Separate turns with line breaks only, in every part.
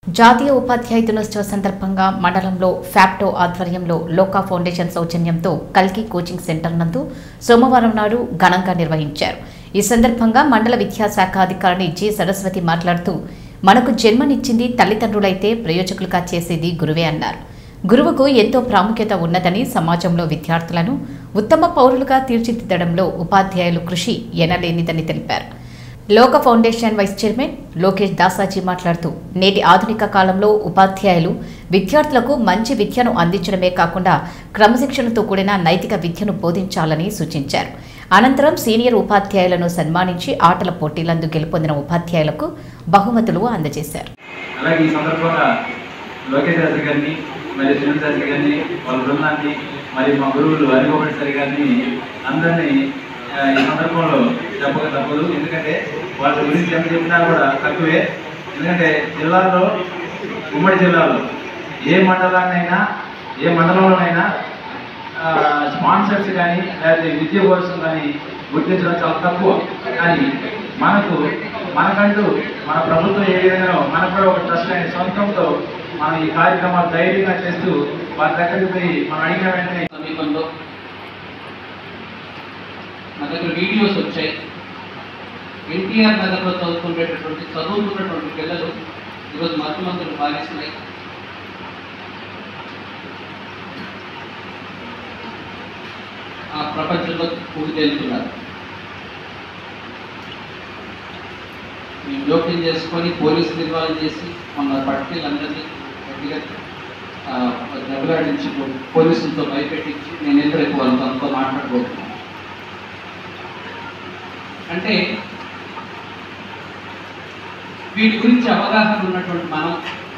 జాతీయ ఉపాధ్యాయ దినోత్సవ సందర్భంగా మండలంలో ఫ్యాప్టో ఆధ్వర్యంలో లోకా ఫౌండేషన్ సౌజన్యంతో కల్కి కోచింగ్ సెంటర్ నందు సోమవారం నాడు ఘనంగా నిర్వహించారు ఈ సందర్భంగా మండల విద్యాశాఖ అధికారిని జి సరస్వతి మాట్లాడుతూ మనకు జన్మనిచ్చింది తల్లిదండ్రులైతే ప్రయోజకులుగా చేసేది గురువే అన్నారు గురువుకు ఎంతో ప్రాముఖ్యత ఉన్నదని సమాజంలో విద్యార్థులను ఉత్తమ పౌరులుగా తీర్చిదిద్దడంలో ఉపాధ్యాయులు కృషి ఎనలేనిదని తెలిపారు Loka foundation vice chairman Lokesh Dasaji మాట్లాడుతూ నేటి ఆధునిక కాలంలో ఉపాధ్యాయులు విద్యార్థులకు మంచి విద్యను అందించడమే కాకుండా క్రమశిక్షణతో కూడిన నైతిక విద్యను బోధించాలని సూచించారు అనంతరం సీనియర్ ఉపాధ్యాయులను సన్మానించి ఆటల పోటీలందు గెలుపొందిన ఉపాధ్యాయులకు బహుమతులు అందజేశారు
అలాగే ఈ సందర్భంగా లోకేష్ శాస్త్రి గారిని మరి సునీల్ శాస్త్రి గారిని వాళ్ళ బృందాన్ని మరి మా గురువులు హరిగోపేశ్వరి గారిని అందరినీ ఆ, ఈ సందర్భంలో చెప్పక తప్పదు ఎందుకంటే వాళ్ళ గురించి ఎంత చెప్పినా కూడా తక్కువే ఎందుకంటే జిల్లాలో ఉమ్మడి జిల్లాలో ఏ మండలాన్నైనా ఏ మండలంలోనైనా స్పాన్సర్స్ కానీ లేకపోతే విద్య కోసం కానీ గుర్తించడం చాలా తక్కువ కానీ మనకు మనకంటూ మన ప్రభుత్వం ఏ విధంగా మనకు కూడా ఒక ట్రస్ట్ అనే సొంతంతో మనం ఈ కార్యక్రమాలు ధైర్యంగా చేస్తూ వారి దగ్గరికి పోయి మనం అడిగిన వెంటనే
సమీపంలో నా దగ్గర వీడియోస్ వచ్చాయి ఎన్టీఆర్ నగర్లో చదువుకునేటటువంటి చదువుతున్నటువంటి పిల్లలు ఈరోజు మధ్యమంతులు భావిస్తున్నాయి ఆ ప్రపంచంలో తేలుతున్నారు మేము జోక్యం చేసుకొని పోలీసు నిర్వహణ చేసి మొన్న పట్టీలందరినీ గట్టిగా ఆ, దెబ్బలాడించి పోలీసులతో భయపెట్టించి నేను ఎందుకు రేపు వాళ్ళతో అంతా మాట్లాడబోతున్నాను అంటే వీటి గురించి అవగాహన ఉన్నటువంటి మనం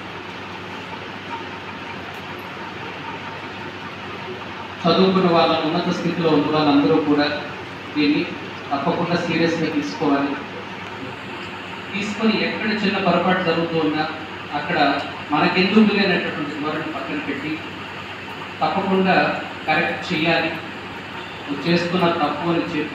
చదువుకున్న వాళ్ళ ఉన్నత స్థితిలో ఉన్న వాళ్ళందరూ కూడా దీన్ని తప్పకుండా సీరియస్గా తీసుకోవాలి తీసుకొని ఎక్కడ చిన్న పొరపాటు జరుగుతూ ఉన్నా అక్కడ మనకెందుకు లేనటువంటి ధోరణి పక్కన పెట్టి తప్పకుండా కరెక్ట్ చేయాలి నువ్వు చేస్తున్న తప్పు అని చెప్పి